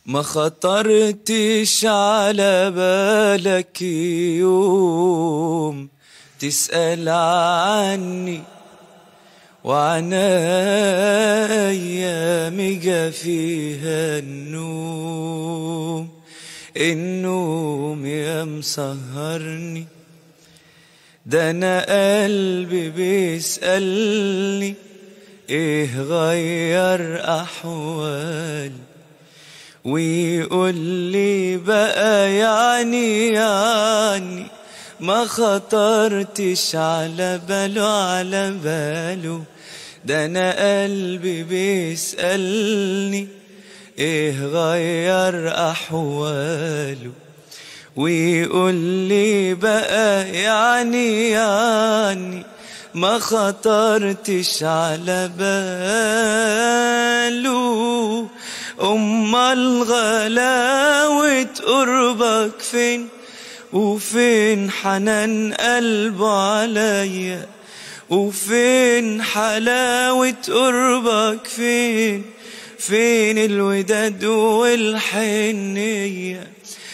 ما خطرتش على بالك يوم تسأل عني وعن أيام جا فيها النوم النوم يا مسهرني ده أنا قلبي بيسألني إيه غير أحوالي ويقول لي بقى يعني يعني ما خطرتش على باله على باله ده انا قلبي بيسألني ايه غير احواله ويقول لي بقى يعني يعني ما خطرتش على باله أمال غلاوة قربك فين وفين حنان قلبه عليا وفين حلاوة قربك فين فين الوداد والحنية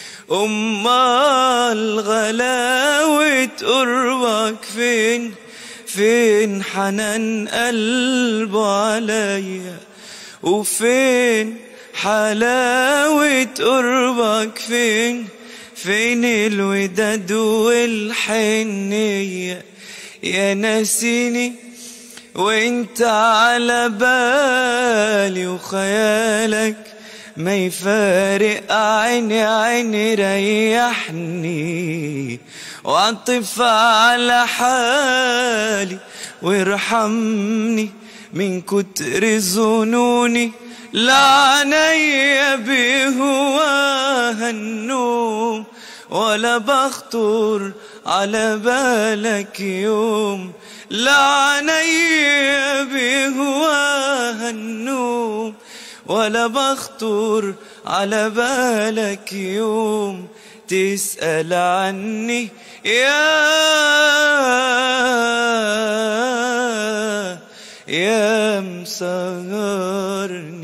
أمال غلاوة قربك فين فين حنان قلبه عليا وفين حلاوة قربك فين فين الوداد والحنية يا ناسيني وانت على بالي وخيالك ما يفارق عيني عيني ريحني وعطف على حالي وارحمني من كتر ظنوني لعني بهواها النوم ولا بخطر على بالك يوم لعني بهواها النوم ولا بخطر على بالك يوم تسأل عني يا يا مسهرني